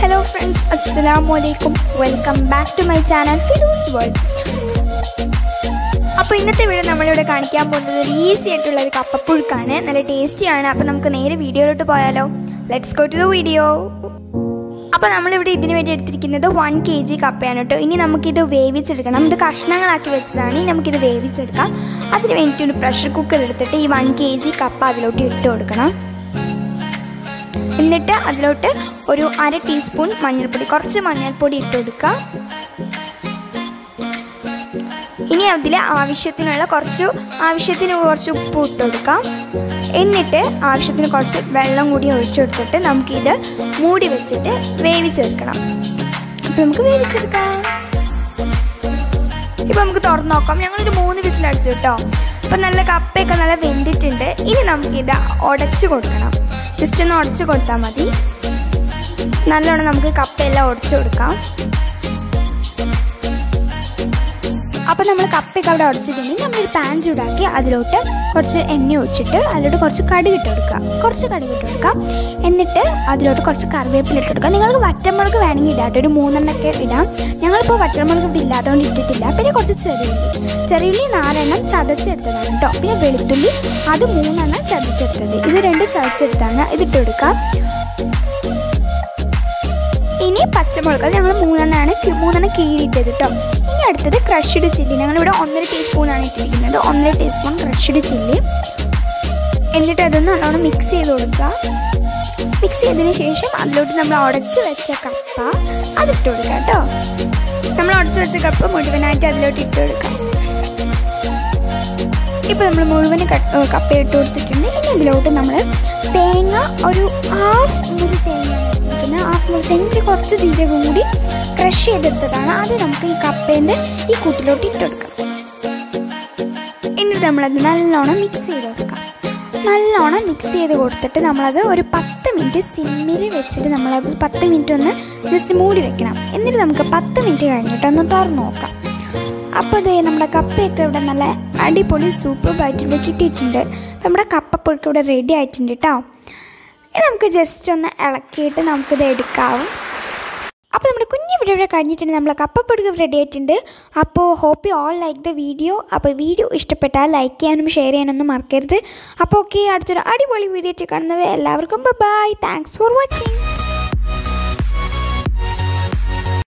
hello friends അസ്സലാമു അലൈക്കും welcome back to my channel Filoos world അപ്പോൾ ഇന്നത്തെ വീഡിയോ നമ്മളിവിടെ കാണിക്കാൻ പോകുന്നത് ഒരു ഈസി ആയിട്ടുള്ള ഒരു കപ്പപ്പുഴുക്കാണ് നല്ല ടേസ്റ്റിയാണ് അപ്പോൾ നമുക്ക് നേരെ വീഡിയോയിലോട്ട് പോയാലോ let's go to the video അപ്പോൾ നമ്മളിവിടെ ഇതിന് വേണ്ടി എടുത്തിരിക്കുന്നത് വൺ കെ ജി കപ്പയാണ് കേട്ടോ ഇനി നമുക്കിത് വേവിച്ചെടുക്കണം ഇത് കഷ്ണങ്ങളാക്കി വെച്ചതാണ് ഇനി നമുക്കിത് വേവിച്ചെടുക്കാം അതിന് വേണ്ടിയിട്ട് ഒരു പ്രഷർ കുക്കർ എടുത്തിട്ട് ഈ വൺ കെ ജി കപ്പ അതിലോട്ട് ഇട്ട് കൊടുക്കണം എന്നിട്ട് അതിലോട്ട് ഒരു അര ടീസ്പൂൺ മഞ്ഞൾപ്പൊടി കുറച്ച് മഞ്ഞൾപ്പൊടി ഇട്ട് കൊടുക്കുക ഇനി അതിൽ ആവശ്യത്തിനുള്ള കുറച്ച് ആവശ്യത്തിന് കുറച്ച് ഉപ്പ് ഇട്ട് കൊടുക്കാം എന്നിട്ട് ആവശ്യത്തിന് കുറച്ച് വെള്ളം കൂടി ഒഴിച്ചു കൊടുത്തിട്ട് നമുക്കിത് മൂടി വെച്ചിട്ട് വേവിച്ചെടുക്കണം അപ്പം നമുക്ക് വേവിച്ചെടുക്കാം ഇപ്പം നമുക്ക് തുറന്ന് നോക്കാം ഞങ്ങളൊരു മൂന്ന് വിസിലടിച്ചു കേട്ടോ അപ്പം നല്ല കപ്പയൊക്കെ നല്ല വെന്തിട്ടുണ്ട് ഇനി നമുക്കിത് ഉടച്ചു കൊടുക്കണം ജസ്റ്റ് ഒന്ന് ഉടച്ചു കൊടുത്താൽ മതി നല്ലോണം നമുക്ക് കപ്പയെല്ലാം ഉടച്ചു കൊടുക്കാം അപ്പോൾ നമ്മൾ കപ്പയൊക്കെ അവിടെ ഉടച്ചിട്ടുണ്ടെങ്കിൽ നമ്മളൊരു പാൻ ചൂടാക്കി അതിലോട്ട് കുറച്ച് എണ്ണ ഒഴിച്ചിട്ട് അതിലോട്ട് കുറച്ച് കടുക് ഇട്ട് കൊടുക്കുക കുറച്ച് കടുക് ഇട്ട് കൊടുക്കുക എന്നിട്ട് അതിലോട്ട് കുറച്ച് കറിവേപ്പില ഇട്ട് കൊടുക്കുക നിങ്ങൾക്ക് വറ്റമുളക് വേണമെങ്കിൽ ഇടാം കേട്ടോ ഒരു മൂന്നെണ്ണൊക്കെ ഇടാം ഞങ്ങളിപ്പോൾ വറ്റമുളക് ഇവിടെ ഇല്ലാത്തതുകൊണ്ട് ഇട്ടിട്ടില്ല പിന്നെ കുറച്ച് ചെറിയുള്ളി ചെറിയുള്ളി നാലെണ്ണം ചതച്ചെടുത്തതാണ് കേട്ടോ പിന്നെ വെളുത്തുള്ളി അത് മൂന്നെണ്ണം ചതച്ചെടുത്തത് ഇത് രണ്ട് ചതച്ചെടുത്താണ് ഇതിട്ട് കൊടുക്കാം ഇനി പച്ചമുളക് ഞങ്ങൾ മൂന്നെണ്ണമാണ് മൂന്നെണ്ണം കീറിയിട്ടത് കേട്ടോ ഇനി അടുത്തത് ക്രഷ്ഡ് ചില്ലി ഞങ്ങളിവിടെ ഒന്നര ടീസ്പൂണാണ് ഇട്ടിരിക്കുന്നത് ഒന്നര ടീസ്പൂൺ ക്രഷ്ഡ് ചില്ലി എന്നിട്ട് അതൊന്ന് നല്ലോണം മിക്സ് ചെയ്ത് കൊടുക്കുക മിക്സ് ചെയ്തതിന് ശേഷം അതിലോട്ട് നമ്മൾ ഉടച്ച് വെച്ച കപ്പ അതിട്ട് കൊടുക്കുക കേട്ടോ നമ്മൾ ഉടച്ച് വെച്ച കപ്പ മുഴുവനായിട്ട് അതിലോട്ട് ഇട്ട് കൊടുക്കാം ഇപ്പോൾ നമ്മൾ മുഴുവൻ കപ്പ ഇട്ട് കൊടുത്തിട്ടുണ്ട് ഇനി ഇതിലോട്ട് നമ്മൾ തേങ്ങ ഒരു ഹാഫ് മുറി തേങ്ങ എടുത്തിരിക്കുന്നത് ഹാഫ് മുറി തേങ്ങ കുറച്ച് ജീരകം കൂടി ക്രഷ് ചെയ്തെടുത്തതാണ് അത് നമുക്ക് ഈ കപ്പേൻ്റെ ഈ കൂട്ടിലോട്ട് ഇട്ട് കൊടുക്കാം എന്നിട്ട് നമ്മളത് നല്ലോണം മിക്സ് ചെയ്ത് കൊടുക്കാം നല്ലോണം മിക്സ് ചെയ്ത് കൊടുത്തിട്ട് നമ്മളത് ഒരു പത്ത് മിനിറ്റ് സിമ്മിൽ വെച്ചിട്ട് നമ്മളത് പത്ത് മിനിറ്റ് ഒന്ന് ജസ്റ്റ് മൂടി വെക്കണം എന്നിട്ട് നമുക്ക് പത്ത് മിനിറ്റ് കഴിഞ്ഞിട്ട് ഒന്ന് തുറന്ന് നോക്കാം അപ്പോൾ അതേ നമ്മുടെ കപ്പയൊക്കെ ഇവിടെ നല്ല അടിപൊളി സൂപ്പറായിട്ട് ഇവിടെ കിട്ടിയിട്ടുണ്ട് അപ്പം നമ്മുടെ കപ്പപ്പൊഴുക്ക് ഇവിടെ റെഡി ആയിട്ടുണ്ട് കേട്ടോ ഇനി നമുക്ക് ജസ്റ്റ് ഒന്ന് ഇളക്കിയിട്ട് നമുക്കിത് എടുക്കാവും അപ്പോൾ നമ്മുടെ കുഞ്ഞു വീഡിയോ ഇവിടെ കഴിഞ്ഞിട്ടുണ്ട് നമ്മൾ കപ്പപ്പൊഴുക്ക് റെഡി ആയിട്ടുണ്ട് അപ്പോൾ hope you all like the video അപ്പോൾ വീഡിയോ ഇഷ്ടപ്പെട്ടാൽ ലൈക്ക് ചെയ്യാനും ഷെയർ ചെയ്യാനൊന്നും മറക്കരുത് അപ്പോൾ ഓക്കെ അടുത്തൊരു അടിപൊളി വീഡിയോ കാണുന്നവരെ എല്ലാവർക്കും ബൈ താങ്ക്സ് ഫോർ വാച്ചിങ്